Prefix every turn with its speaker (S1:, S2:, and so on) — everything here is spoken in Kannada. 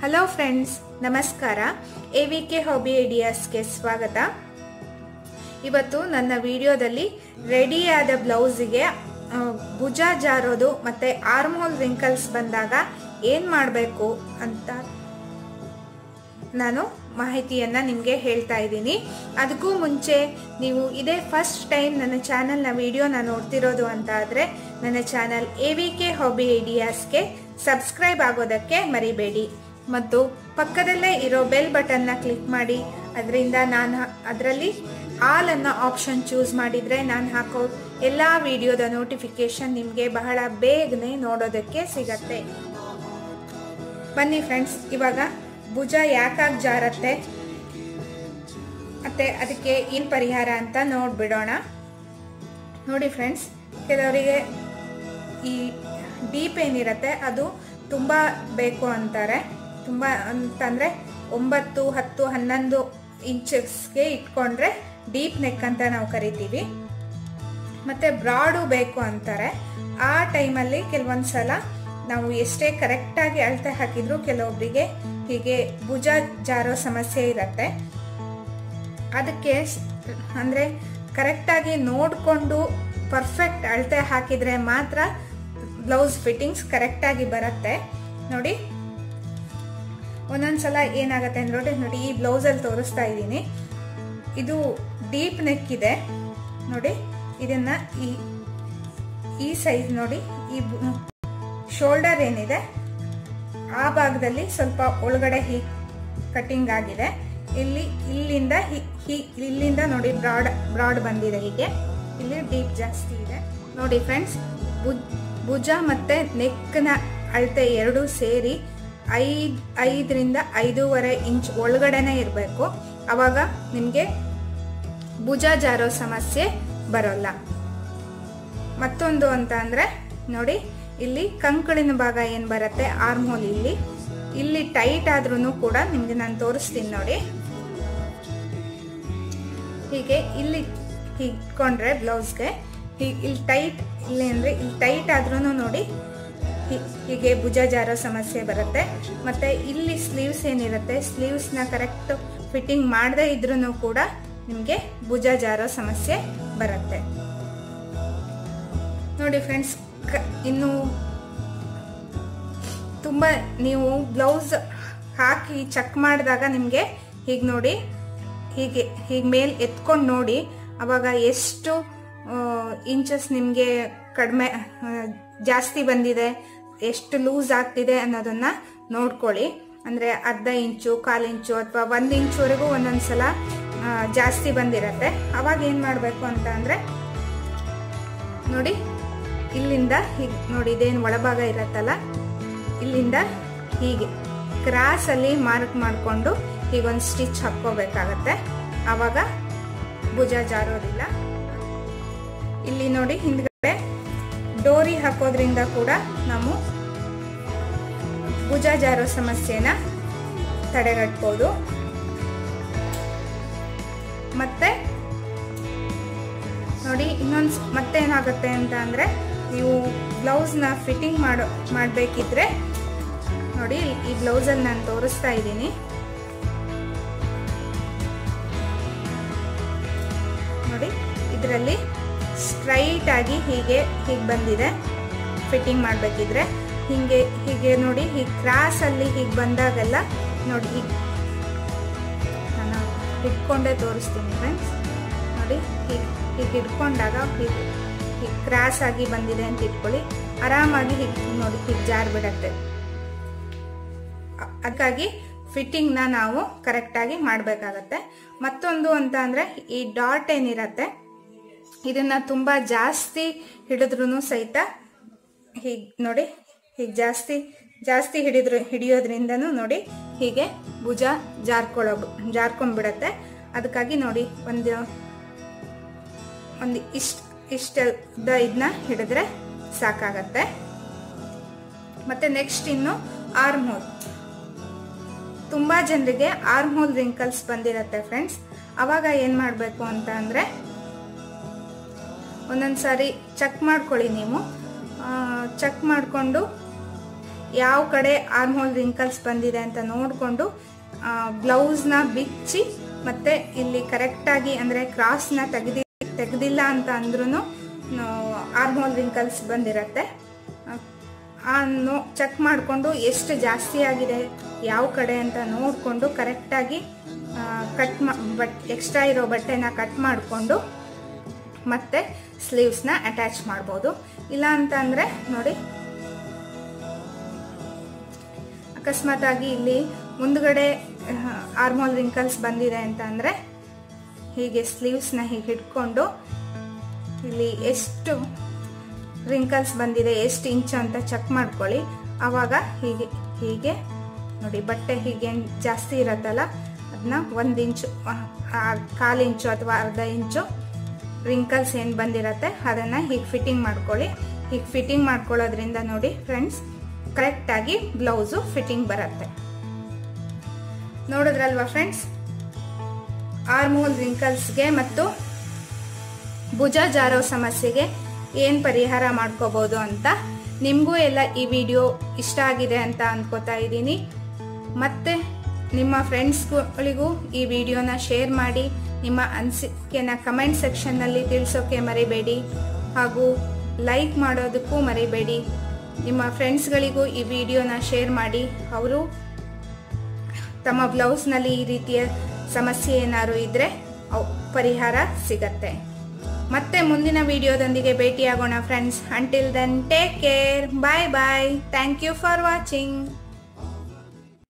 S1: ಹಲೋ ಫ್ರೆಂಡ್ಸ್ ನಮಸ್ಕಾರ ಎ ವಿ ಕೆ ಹಾಬಿ ಐಡಿಯಾಸ್ಗೆ ಸ್ವಾಗತ ಇವತ್ತು ನನ್ನ ವಿಡಿಯೋದಲ್ಲಿ ರೆಡಿಯಾದ ಬ್ಲೌಸಿಗೆ ಆ, ಭುಜ ಜಾರೋದು ಮತ್ತೆ ಆರ್ಮೋಲ್ ರಿಂಕಲ್ಸ್ ಬಂದಾಗ ಏನು ಮಾಡಬೇಕು ಅಂತ ನಾನು ಮಾಹಿತಿಯನ್ನ ನಿಮಗೆ ಹೇಳ್ತಾ ಇದ್ದೀನಿ ಅದಕ್ಕೂ ಮುಂಚೆ ನೀವು ಇದೇ ಫಸ್ಟ್ ಟೈಮ್ ನನ್ನ ಚಾನಲ್ನ ವಿಡಿಯೋನ ನೋಡ್ತಿರೋದು ಅಂತ ಆದರೆ ನನ್ನ channel A V K hobby ಐಡಿಯಾಸ್ಗೆ ಸಬ್ಸ್ಕ್ರೈಬ್ ಆಗೋದಕ್ಕೆ ಮರಿಬೇಡಿ ಮತ್ತು ಪಕ್ಕದಲ್ಲೇ ಇರೋ ಬೆಲ್ ಬಟನ್ನ ಕ್ಲಿಕ್ ಮಾಡಿ ಅದರಿಂದ ನಾನು ಅದರಲ್ಲಿ ಆಲ್ ಅನ್ನೋ ಆಪ್ಷನ್ ಚೂಸ್ ಮಾಡಿದರೆ ನಾನು ಹಾಕೋ ಎಲ್ಲ ವಿಡಿಯೋದ ನೋಟಿಫಿಕೇಶನ್ ನಿಮಗೆ ಬಹಳ ಬೇಗನೆ ನೋಡೋದಕ್ಕೆ ಸಿಗತ್ತೆ ಬನ್ನಿ ಫ್ರೆಂಡ್ಸ್ ಇವಾಗ ಭುಜ ಯಾಕಾಗಿ ಜಾರತ್ತೆ ಮತ್ತೆ ಅದಕ್ಕೆ ಏನು ಪರಿಹಾರ ಅಂತ ನೋಡ್ಬಿಡೋಣ ನೋಡಿ ಫ್ರೆಂಡ್ಸ್ ಕೆಲವರಿಗೆ ಈ ಡೀಪ್ ಏನಿರತ್ತೆ ಅದು ತುಂಬ ಬೇಕು ಅಂತಾರೆ ತುಂಬ ಅಂತಂದರೆ ಒಂಬತ್ತು ಹತ್ತು ಹನ್ನೊಂದು ಇಂಚಸ್ಗೆ ಇಟ್ಕೊಂಡ್ರೆ ಡೀಪ್ ನೆಕ್ ಅಂತ ನಾವು ಕರಿತೀವಿ ಮತ್ತೆ ಬ್ರಾಡು ಬೇಕು ಅಂತಾರೆ ಆ ಟೈಮಲ್ಲಿ ಕೆಲವೊಂದು ಸಲ ನಾವು ಎಷ್ಟೇ ಕರೆಕ್ಟಾಗಿ ಅಳತೆ ಹಾಕಿದ್ರು ಕೆಲವೊಬ್ಬರಿಗೆ ಹೀಗೆ ಭುಜ ಜಾರೋ ಸಮಸ್ಯೆ ಇರತ್ತೆ ಅದಕ್ಕೆ ಸ್- ಅಂದ್ರೆ ಕರೆಕ್ಟಾಗಿ ನೋಡಿಕೊಂಡು ಪರ್ಫೆಕ್ಟ್ ಅಳತೆ ಹಾಕಿದ್ರೆ ಮಾತ್ರ ಬ್ಲೌಸ್ ಫಿಟ್ಟಿಂಗ್ಸ್ ಕರೆಕ್ಟಾಗಿ ಬರುತ್ತೆ ನೋಡಿ ಒಂದೊಂದ್ಸಲ ಏನಾಗತ್ತೆ ಅಂದ್ರೆ ನೋಡಿ ನೋಡಿ ಈ ಬ್ಲೌಸಲ್ಲಿ ತೋರಿಸ್ತಾ ಇದ್ದೀನಿ ಇದು ಡೀಪ್ ನೆಕ್ ಇದೆ ನೋಡಿ ಇದನ್ನ ಈ ಈ ಸೈಜ್ ನೋಡಿ ಈ ಶೋಲ್ಡರ್ ಏನಿದೆ ಆ ಭಾಗದಲ್ಲಿ ಸ್ವಲ್ಪ ಒಳಗಡೆ ಹೀಗೆ ಕಟಿಂಗ್ ಆಗಿದೆ ಇಲ್ಲಿ ಇಲ್ಲಿಂದ ಹಿ- ಹಿ- ಇಲ್ಲಿಂದ ನೋಡಿ ಬ್ರಾಡ್ ಬ್ರಾಡ್ ಬಂದಿದೆ ಹೀಗೆ ಇಲ್ಲಿ ಡೀಪ್ ಜಾಸ್ತಿ ಇದೆ ನೋಡಿ ಫ್ರೆಂಡ್ಸ್ ಭುಜ ಮತ್ತೆ ನೆಕ್ನ ಅಳತೆ ಎರಡು ಸೇರಿ ಐದ್ ಐದರಿಂದ ಐದೂವರೆ ಇಂಚ್ ಒಳಗಡೆನೆ ಇರಬೇಕು ಅವಾಗ ನಿಮಗೆ ಭುಜ ಜಾರೋ ಸಮಸ್ಯೆ ಬರೋಲ್ಲ ಮತ್ತೊಂದು ಅಂತ ಅಂದ್ರೆ ನೋಡಿ ಇಲ್ಲಿ ಕಂಕಳಿನ ಭಾಗ ಏನ್ ಬರುತ್ತೆ ಆರ್ಮ್ ಹೋಲ್ ಇಲ್ಲಿ ಇಲ್ಲಿ ಟೈಟ್ ಆದ್ರೂ ಕೂಡ ನಿಮ್ಗೆ ನಾನು ತೋರಿಸ್ತೀನಿ ನೋಡಿ ಹೀಗೆ ಇಲ್ಲಿ ಇಟ್ಕೊಂಡ್ರೆ ಬ್ಲೌಸ್ಗೆ ಇಲ್ಲಿ ಟೈಟ್ ಇಲ್ಲಿ ಅಂದ್ರೆ ಇಲ್ಲಿ ಟೈಟ್ ಆದ್ರೂ ನೋಡಿ ಹಿ- ಹೀಗೆ ಭುಜ ಜಾರೋ ಸಮಸ್ಯೆ ಬರುತ್ತೆ ಮತ್ತೆ ಇಲ್ಲಿ ಸ್ಲೀವ್ಸ್ ಏನಿರುತ್ತೆ ಸ್ಲೀವ್ಸ್ನ ಕರೆಕ್ಟ್ ಫಿಟ್ಟಿಂಗ್ ಮಾಡದೇ ಇದ್ರೂ ಕೂಡ ನಿಮಗೆ ಭುಜ ಜಾರೋ ಸಮಸ್ಯೆ ಬರುತ್ತೆ ನೋಡಿ ಫ್ರೆಂಡ್ಸ್ ಇನ್ನು ತುಂಬ ನೀವು ಬ್ಲೌಸ್ ಹಾಕಿ ಚೆಕ್ ಮಾಡಿದಾಗ ನಿಮಗೆ ಹೀಗೆ ನೋಡಿ ಹೀಗೆ ಹೀಗೆ ಮೇಲೆ ಎತ್ಕೊಂಡು ನೋಡಿ ಅವಾಗ ಎಷ್ಟು ಇಂಚಸ್ ನಿಮಗೆ ಕಡಿಮೆ ಆ, ಜಾಸ್ತಿ ಬಂದಿದೆ ಎಷ್ಟು ಲೂಸ್ ಆಗ್ತಿದೆ ಅನ್ನೋದನ್ನ ನೋಡ್ಕೊಳ್ಳಿ ಅಂದರೆ ಅರ್ಧ ಇಂಚು ಕಾಲು ಇಂಚು ಅಥವಾ ಒಂದು ಇಂಚುವರೆಗೂ ಒಂದೊಂದು ಸಲ ಆ, ಜಾಸ್ತಿ ಬಂದಿರತ್ತೆ ಅವಾಗ ಏನು ಮಾಡಬೇಕು ಅಂತ ಅಂದರೆ ನೋಡಿ ಇಲ್ಲಿಂದ ಹೀಗೆ ನೋಡಿ ಇದೇನು ಒಳಭಾಗ ಇರತ್ತಲ್ಲ ಇಲ್ಲಿಂದ ಹೀಗೆ ಕ್ರಾಸ್ ಅಲ್ಲಿ ಮಾರ್ಕ್ ಮಾಡಿಕೊಂಡು ಹೀಗೊಂದು ಸ್ಟಿಚ್ ಹಾಕ್ಕೋಬೇಕಾಗತ್ತೆ ಆವಾಗ ಭುಜ ಜಾರೋದಿಲ್ಲ ಇಲ್ಲಿ ನೋಡಿ ಹಿಂದ್ಗಡೆ ಡೋರಿ ಹಾಕೋದ್ರಿಂದ ಕೂಡ ನಾವು ಭುಜ ಜಾರೋ ಸಮಸ್ಯೆನ ತಡೆಗಟ್ಬೋದು ಮತ್ತೆ ನೋಡಿ ಇನ್ನೊಂದು ಮತ್ತೆ ಏನಾಗುತ್ತೆ ಅಂತ ಅಂದರೆ ನೀವು ಬ್ಲೌಸ್ನ ಫಿಟ್ಟಿಂಗ್ ಮಾಡೋ ಮಾಡಬೇಕಿದ್ರೆ ನೋಡಿ ಈ ಬ್ಲೌಸಲ್ಲಿ ನಾನು ತೋರಿಸ್ತಾ ಇದ್ದೀನಿ ನೋಡಿ ಇದರಲ್ಲಿ ಸ್ಟ್ರೈಟ್ ಆಗಿ ಹೀಗೆ ಹೀಗೆ ಬಂದಿದೆ ಫಿಟ್ಟಿಂಗ್ ಮಾಡಬೇಕಿದ್ರೆ ಹೀಗೆ ಹೀಗೆ ನೋಡಿ ಹೀಗೆ ಕ್ರಾಸಲ್ಲಿ ಹೀಗೆ ಬಂದಾಗೆಲ್ಲ ನೋಡಿ ಹೀಗೆ ನಾನು ಇಟ್ಕೊಂಡೇ ತೋರಿಸ್ತೀನಿ ಫ್ರೆಂಡ್ಸ್ ನೋಡಿ ಹೀಗೆ ಹೀಗೆ ಇಟ್ಕೊಂಡಾಗ ಹೀಗೆ ಹೀಗೆ ಕ್ರಾಸ್ ಆಗಿ ಬಂದಿದೆ ಅಂತ ಇಟ್ಕೊಳ್ಳಿ ಆರಾಮಾಗಿ ಹೀಗೆ ನೋಡಿ ಹೀಗೆ ಜಾರ್ ಬಿಡತ್ತೆ ಅ- ಅದಕ್ಕಾಗಿ ಫಿಟ್ಟಿಂಗ್ನ ನಾವು ಕರೆಕ್ಟಾಗಿ ಮಾಡಬೇಕಾಗತ್ತೆ ಮತ್ತೊಂದು ಅಂತ ಅಂದರೆ ಈ ಡಾಟ್ ಏನಿರತ್ತೆ ಇದನ್ನ ತುಂಬ ಜಾಸ್ತಿ ಹಿಡಿದ್ರೂ ಸಹಿತ ಹೀಗೆ ನೋಡಿ ಹೀಗೆ ಜಾಸ್ತಿ ಜಾಸ್ತಿ ಹಿಡಿದ್ರು ಹಿಡಿಯೋದ್ರಿಂದನೂ ನೋಡಿ ಹೀಗೆ ಭುಜ ಜಾರ್ಕೊಳ್ಳೋ ಜಾರ್ಕೊಂಡ್ಬಿಡತ್ತೆ ಅದಕ್ಕಾಗಿ ನೋಡಿ ಒಂದು ಒಂದು ಇಷ್ಟ ಇಷ್ಟದ ಇದನ್ನ ಹಿಡಿದ್ರೆ ಸಾಕಾಗತ್ತೆ ಮತ್ತೆ ನೆಕ್ಸ್ಟ್ ಇನ್ನು ಆರ್ಮ್ ಹೋಲ್ ತುಂಬಾ ಜನರಿಗೆ ಆರ್ಮ್ ಹೋಲ್ ರಿಂಕಲ್ಸ್ ಬಂದಿರತ್ತೆ ಫ್ರೆಂಡ್ಸ್ ಅವಾಗ ಏನ್ ಮಾಡಬೇಕು ಅಂತ ಅಂದ್ರೆ ಒಂದೊಂದು ಸಾರಿ ಚೆಕ್ ಮಾಡ್ಕೊಳ್ಳಿ ನೀವು ಚೆಕ್ ಮಾಡಿಕೊಂಡು ಯಾವ ಕಡೆ ಆರ್ಮ್ ಹೋಲ್ ರಿಂಕಲ್ಸ್ ಬಂದಿದೆ ಅಂತ ನೋಡಿಕೊಂಡು ಬ್ಲೌಸ್ನ ಬಿಚ್ಚಿ ಮತ್ತೆ ಇಲ್ಲಿ ಕರೆಕ್ಟಾಗಿ ಅಂದರೆ ಕ್ರಾಸ್ನ ತೆಗೆದಿ ತೆಗೆದಿಲ್ಲ ಅಂತ ಅಂದ್ರೂ ಆರ್ಮ್ ಹೋಲ್ ರಿಂಕಲ್ಸ್ ಬಂದಿರತ್ತೆ ಆ ನೋ ಚೆಕ್ ಮಾಡಿಕೊಂಡು ಎಷ್ಟು ಜಾಸ್ತಿ ಆಗಿದೆ ಯಾವ ಕಡೆ ಅಂತ ನೋಡಿಕೊಂಡು ಕರೆಕ್ಟಾಗಿ ಕಟ್ ಮಾ ಬಟ್ ಎಕ್ಸ್ಟ್ರಾ ಇರೋ ಬಟ್ಟೆನ ಕಟ್ ಮಾಡಿಕೊಂಡು ಮತ್ತೆ ಸ್ಲೀವ್ಸ್ನ ಅಟ್ಯಾಚ್ ಮಾಡ್ಬೋದು ಇಲ್ಲ ಅಂತ ಅಂದರೆ ನೋಡಿ ಅಕಸ್ಮಾತ್ ಆಗಿ ಇಲ್ಲಿ ಮುಂದ್ಗಡೆ ಆರ್ಮೋಲ್ ರಿಂಕಲ್ಸ್ ಬಂದಿದೆ ಅಂತ ಅಂದರೆ ಹೀಗೆ ಸ್ಲೀವ್ಸ್ನ ಹೀಗೆ ಹಿಡ್ಕೊಂಡು ಇಲ್ಲಿ ಎಷ್ಟು ರಿಂಕಲ್ಸ್ ಬಂದಿದೆ ಎಷ್ಟು ಇಂಚು ಅಂತ ಚೆಕ್ ಮಾಡ್ಕೊಳ್ಳಿ ಆವಾಗ ಹೀಗೆ ಹೀಗೆ ನೋಡಿ ಬಟ್ಟೆ ಹೀಗೆ ಜಾಸ್ತಿ ಇರತ್ತಲ್ಲ ಅದನ್ನ ಒಂದು ಇಂಚು ಕಾಲು ಇಂಚು ಅಥವಾ ಅರ್ಧ ಇಂಚು ರಿಂಕಲ್ಸ್ ಏನು ಬಂದಿರತ್ತೆ ಅದನ್ನು ಹೀಗೆ ಫಿಟ್ಟಿಂಗ್ ಮಾಡ್ಕೊಳ್ಳಿ ಹೀಗೆ ಫಿಟ್ಟಿಂಗ್ ಮಾಡ್ಕೊಳ್ಳೋದ್ರಿಂದ ನೋಡಿ ಫ್ರೆಂಡ್ಸ್ ಕರೆಕ್ಟಾಗಿ ಬ್ಲೌಸು ಫಿಟ್ಟಿಂಗ್ ಬರುತ್ತೆ ನೋಡಿದ್ರಲ್ವಾ ಫ್ರೆಂಡ್ಸ್ ಆರ್ಮೋಲ್ ರಿಂಕಲ್ಸ್ಗೆ ಮತ್ತು ಭುಜ ಜಾರೋ ಸಮಸ್ಯೆಗೆ ಏನು ಪರಿಹಾರ ಮಾಡ್ಕೋಬೋದು ಅಂತ ನಿಮಗೂ ಎಲ್ಲ ಈ ವಿಡಿಯೋ ಇಷ್ಟ ಆಗಿದೆ ಅಂತ ಅಂದ್ಕೋತಾ ಇದ್ದೀನಿ ಮತ್ತೆ ನಿಮ್ಮ ಫ್ರೆಂಡ್ಸ್ಗಳಿಗೂ ಈ ವಿಡಿಯೋನ ಶೇರ್ ಮಾಡಿ ನಿಮ್ಮ ಅನಿಸಿಕೆನ ಕಮೆಂಟ್ ಸೆಕ್ಷನ್ನಲ್ಲಿ ತಿಳಿಸೋಕೆ ಮರಿಬೇಡಿ ಹಾಗೂ ಲೈಕ್ ಮಾಡೋದಕ್ಕೂ ಮರಿಬೇಡಿ ನಿಮ್ಮ ಫ್ರೆಂಡ್ಸ್ಗಳಿಗೂ ಈ ವಿಡಿಯೋನ ಶೇರ್ ಮಾಡಿ ಅವರು ತಮ್ಮ ಬ್ಲೌಸ್ನಲ್ಲಿ ಈ ರೀತಿಯ ಸಮಸ್ಯೆ ಏನಾದ್ರು ಇದ್ದರೆ ಪರಿಹಾರ ಸಿಗತ್ತೆ ಮತ್ತೆ ಮುಂದಿನ ವಿಡಿಯೋದೊಂದಿಗೆ ಭೇಟಿಯಾಗೋಣ friends until then take care bye bye thank you for watching